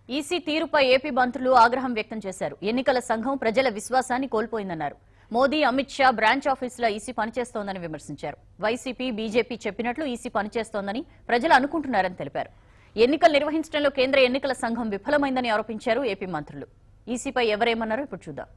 EC తీరుపై AP మంత్రులు ఆగ్రహం వ్యక్తం చేశారు ఎన్నికల సంఘం ప్రజల విశ్వాసాన్ని కోల్పోయిందన్నారు మోదీ అమిత్ షా బ్రాంచ్ ఆఫీసులో ఈసీ పనిచేస్తోందని విమర్శించారు వైసీపీ బీజేపీ చెప్పినట్లు ఈసీ పనిచేస్తోందని ప్రజలు అనుకుంటున్నారని తెలిపారు ఎన్నికలు నిర్వహించడంలో కేంద్ర ఎన్నికల సంఘం విఫలమైందని ఆరోపించారు ఏపీ మంత్రులు ఈసీపై ఎవరేమన్నారో ఇప్పుడు చూద్దాం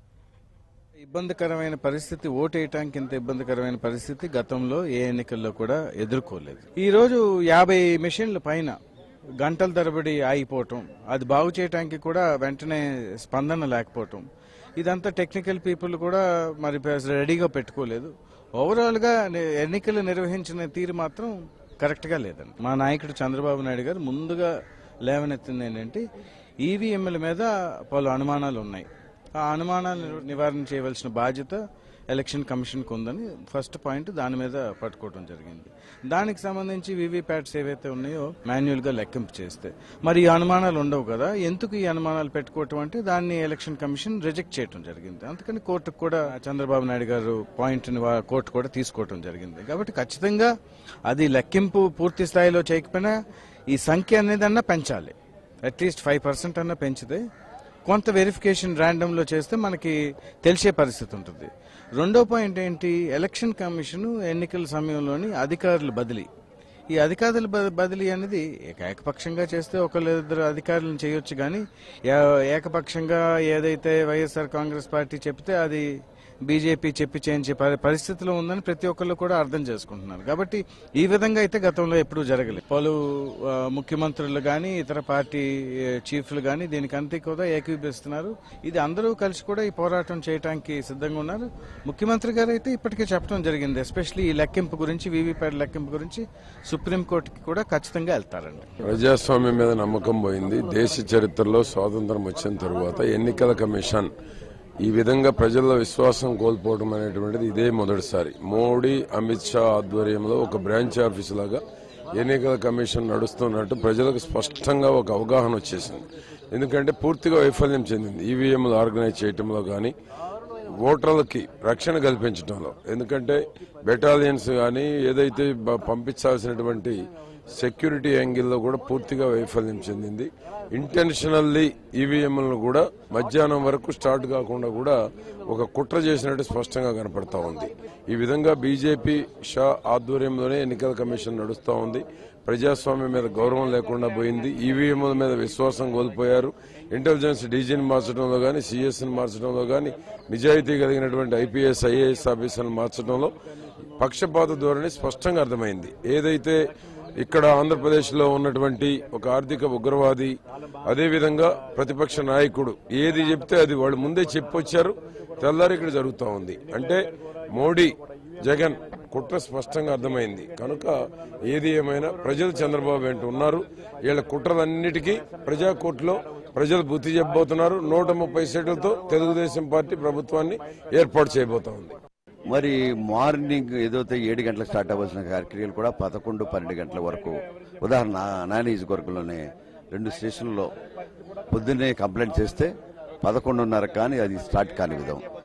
ఇబ్బందికరమైన పరిస్థితి ఓటేయటానికి ఇంత ఇబ్బందికరమైన పరిస్థితి గతంలో ఏ ఎన్నికల్లో కూడా ఎదుర్కోలేదు ఈ రోజు యాభై మెషిన్ల పైన గంటల తరబడి ఆగిపోవటం అది బాగు చేయడానికి కూడా వెంటనే స్పందన లేకపోవటం ఇదంతా టెక్నికల్ పీపుల్ కూడా మరి రెడీగా పెట్టుకోలేదు ఓవరాల్ గా ని- ఎన్నికలు నిర్వహించిన తీరు మాత్రం కరెక్ట్ గా లేదండి మా నాయకుడు చంద్రబాబు నాయుడు గారు ముందుగా లేవనెత్తింది ఏంటంటే ఈవీఎంల మీద పలు అనుమానాలు ఉన్నాయి ఆ అనుమానాలు నివారణ చేయవలసిన బాధ్యత ఎలక్షన్ కమిషన్కి ఉందని ఫస్ట్ పాయింట్ దాని మీద పట్టుకోవడం జరిగింది దానికి సంబంధించి వీవీప్యాట్స్ ఏవైతే ఉన్నాయో మాన్యువల్గా లెక్కింపు చేస్తే మరి ఈ అనుమానాలు ఉండవు కదా ఎందుకు ఈ అనుమానాలు పెట్టుకోవటం అంటే దాన్ని ఎలక్షన్ కమిషన్ రిజెక్ట్ చేయడం జరిగింది అందుకని కోర్టుకు కూడా చంద్రబాబు నాయుడు గారు పాయింట్ని వా- కోర్టు కూడా తీసుకోవడం జరిగింది కాబట్టి ఖచ్చితంగా అది లెక్కింపు పూర్తి స్థాయిలో చేయకపోయినా ఈ సంఖ్య అనేదన్నా పెంచాలి అట్లీస్ట్ ఫైవ్ పర్సెంట్ అన్నా పెంచితే కొంత వెరిఫికేషన్ ర్యాండమ్ లో చేస్తే మనకి తెలిసే పరిస్థితి ఉంటుంది రెండో పాయింట్ ఏంటి ఎలక్షన్ కమిషన్ ఎన్నికల సమయంలోని అధికారుల బదిలీ ఈ అధికారుల బ- బదిలీ అనేది ఏక- ఏకపక్షంగా చేస్తే ఒకళ్ళు ఇద్దరు అధికారులను చేయొచ్చు కానీ ఏ- ఏకపక్షంగా ఏదైతే వైఎస్ఆర్ కాంగ్రెస్ పార్టీ చెప్తే అది బీజేపీ చెప్పి చేయించే పరి- పరిస్థితిలో ఉందని ప్రతి ఒక్కళ్ళు కూడా అర్థం చేసుకుంటున్నారు కాబట్టి ఈ విధంగా అయితే గతంలో ఎప్పుడూ జరగలేదు పలు ఆ, ముఖ్యమంత్రులు కానీ ఇతర పార్టీ ఏ, చీఫ్లు కానీ దీనికి అంతే కూడా ఏకీభవిస్తున్నారు ఇది అందరూ కలిసి కూడా ఈ పోరాటం చేయడానికి సిద్ధంగా ఉన్నారు ముఖ్యమంత్రి గారు అయితే ఇప్పటికే చెప్పడం జరిగింది ఎస్పెషల్లీ ఈ లెక్కింపు గురించి వీవీప్యాట్ లెక్కింపు గురించి సుప్రీంకోర్టుకి కూడా ఖచ్చితంగా వెళ్తారండి ప్రజాస్వామ్యం మీద నమ్మకం పోయింది దేశ చరిత్రలో స్వాతంత్రం వచ్చిన తరువాత ఎన్నికల కమిషన్ ఈ విధంగా ప్రజల్లో విశ్వాసం కోల్పోవడం అనేటువంటిది ఇదే మొదటిసారి మోడీ అమిత్ షా ఆధ్వర్యంలో ఒక బ్రాంచ్ ఆఫీస్ లాగా ఎన్నికల కమిషన్ నడుస్తున్నట్టు ప్రజలకు స్పష్టంగా ఒక అవగాహన వచ్చేసింది ఎందుకంటే పూర్తిగా వైఫల్యం చెందింది ఈవీఎంలు ఆర్గనైజ్ చేయడంలో కానీ ఓటర్లకి రక్షణ కల్పించడంలో ఎందుకంటే బెటాలియన్స్ కానీ ఏదైతే బ- పంపించాల్సినటువంటి సెక్యూరిటీ యాంగిల్లో కూడా పూర్తిగా వైఫల్యం చెందింది ఇంటెన్షనల్లీ ఈవీఎంలను కూడా మధ్యాహ్నం వరకు స్టార్ట్ కాకుండా కూడా ఒక కుట్ర చేసినట్టు స్పష్టంగా కనపడతా ఉంది ఈ విధంగా బీజేపీ షా ఆధ్వర్యంలోనే ఎన్నికల కమిషన్ నడుస్తూ ఉంది ప్రజాస్వామ్యం మీద గౌరవం లేకుండా పోయింది ఈవీఎంల మీద విశ్వాసం కోల్పోయారు ఇంటెలిజెన్స్ డీజీని మార్చడంలో కానీ సిఎస్ని మార్చడంలో కానీ నిజాయితీ కలిగినటువంటి ఐపీఎస్ ఐఏఎస్ ఆఫీసర్లను మార్చడంలో పక్షపాత ధోరణి స్పష్టంగా అర్థమైంది ఏదైతే ఇక్కడ ఆంధ్రప్రదేశ్లో ఉన్నటువంటి ఒక ఆర్థిక ఉగ్రవాది అదేవిధంగా ప్రతిపక్ష నాయకుడు ఏది చెప్తే అది వాళ్ళు ముందే చెప్పొచ్చారు తెల్లారి ఇక్కడ జరుగుతూ ఉంది అంటే మోడీ జగన్ కుట్ర స్పష్టంగా అర్థమైంది కనుక ఏది ఏమైనా ప్రజలు చంద్రబాబు వెంట ఉన్నారు వీళ్ళ కుట్రలన్నిటికీ ప్రజా కోర్టులో ప్రజలు బుద్ధి చెప్పబోతున్నారు నూట ముప్పై సీట్లతో తెలుగుదేశం పార్టీ ప్రభుత్వాన్ని ఏర్పాటు చేయబోతా ఉంది మరి మార్నింగ్ ఏదైతే ఏడు గంటలకు స్టార్ట్ అవ్వాల్సిన కార్యక్రమాలు కూడా పదకొండు పన్నెండు గంటల వరకు ఉదాహరణ నా- నా నియోజకవర్గంలోనే రెండు స్టేషన్లలో పొద్దున్నే కంప్లైంట్ చేస్తే పదకొండున్నర కానీ అది స్టార్ట్ కాని విధం